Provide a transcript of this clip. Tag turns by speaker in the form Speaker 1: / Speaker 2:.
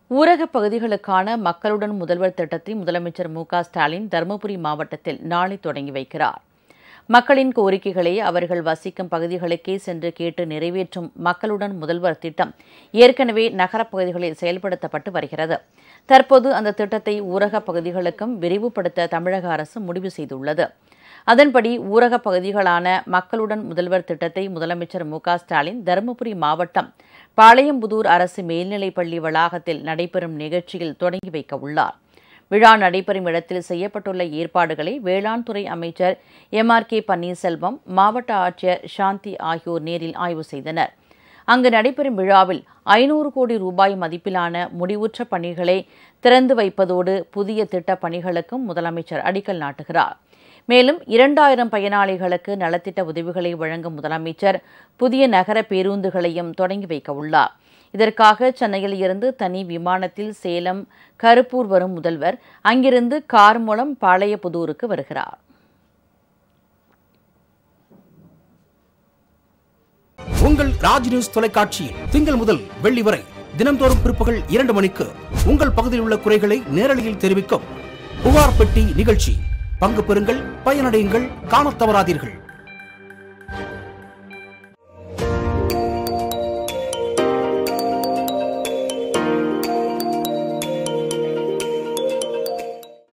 Speaker 1: ஊரகப் பகுதிகளுக்கான மக்களுடன் முதல்வர் திட்டத்தை முதலமைச்சர் மு க ஸ்டாலின் தருமபுரி மாவட்டத்தில் நாளை தொடங்கி வைக்கிறார் மக்களின் கோரிக்கைகளை அவர்கள் வசிக்கும் பகுதிகளுக்கே சென்று கேட்டு நிறைவேற்றும் மக்களுடன் முதல்வர் திட்டம் ஏற்கனவே நகரப் பகுதிகளில் செயல்படுத்தப்பட்டு வருகிறது தற்போது அந்த திட்டத்தை ஊரகப் பகுதிகளுக்கும் விரிவுபடுத்த தமிழக அரசு முடிவு செய்துள்ளது அதன்படி ஊரகப் பகுதிகளான மக்களுடன் முதல்வர் திட்டத்தை முதலமைச்சர் மு க ஸ்டாலின் தருமபுரி மாவட்டம் பாளையம்புதூர் அரசு மேல்நிலைப்பள்ளி வளாகத்தில் நடைபெறும் நிகழ்ச்சியில் தொடங்கி வைக்க உள்ளார் விழா நடைபெறும் இடத்தில் செய்யப்பட்டுள்ள ஏற்பாடுகளை வேளாண் துறை அமைச்சர் எம் ஆர் கே பன்னீர்செல்வம் மாவட்ட ஆட்சியர் சாந்தி ஆகியோர் நேரில் ஆய்வு செய்தனர் அங்கு நடைபெறும் விழாவில் ஐநூறு கோடி ரூபாய் மதிப்பிலான முடிவுற்ற பணிகளை திறந்து வைப்பதோடு புதிய திட்டப் பணிகளுக்கும் முதலமைச்சர் அடிக்கல் நாட்டுகிறார் மேலும் இரண்டாயிரம் பயனாளிகளுக்கு நலத்திட்ட உதவிகளை வழங்கும் முதலமைச்சர் புதிய நகர பேருந்துகளையும் தொடங்கி வைக்க உள்ளார் இதற்காக சென்னையில் இருந்து தனி விமானத்தில் சேலம் கருப்பூர் வரும் முதல்வர் அங்கிருந்து கார் மூலம் பாளையப்புதூருக்கு வருகிறார்
Speaker 2: உங்கள் ராஜ் நியூஸ் தொலைக்காட்சியில் திங்கள் முதல் வெள்ளி வரை தினம்தோறும் பிற்பகல் இரண்டு மணிக்கு உங்கள் பகுதியில் உள்ள குறைகளை நேரலையில் தெரிவிக்கும் புகார் பெட்டி நிகழ்ச்சி பங்கு பெறுங்கள் பயனடையுங்கள் காணத் தவறாதீர்கள்